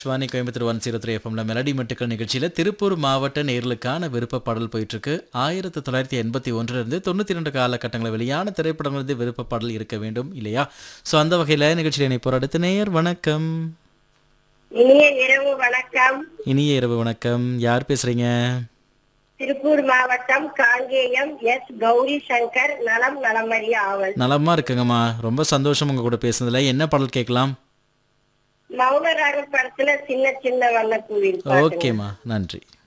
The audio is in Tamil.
சுவானி கோயம்புத்தூர் ஒன் ஜீரோ த்ரீ எஃப்எம்ல மெலடி மெட்டுக்கள் நிகழ்ச்சியில் திருப்பூர் மாவட்ட நேர்களுக்கான விருப்ப பாடல் போயிட்டு இருக்கு ஆயிரத்தி தொள்ளாயிரத்தி எண்பத்தி ஒன்றிலிருந்து தொண்ணூற்றி ரெண்டு காலகட்டங்களில் வெளியான திரைப்படங்களிலிருந்து விருப்ப பாடல் இருக்க வேண்டும் இல்லையா ஸோ அந்த வகையில் நிகழ்ச்சியில் இணைப்போர் அடுத்த நேயர் வணக்கம் இனிய இரவு வணக்கம் இனிய இரவு வணக்கம் யார் பேசுறீங்க திருப்பூர் மாவட்டம் காங்கேயம் எஸ் கௌரி சங்கர் நலம் நலமறிய ஆவல் நலமா இருக்குங்கம்மா ரொம்ப சந்தோஷம் உங்க கூட பேசுனதுல என்ன பாடல் கேட்கலாம் மௌனராக படத்துல சின்ன சின்ன வண்ண பூவில் ஓகேம்மா நன்றி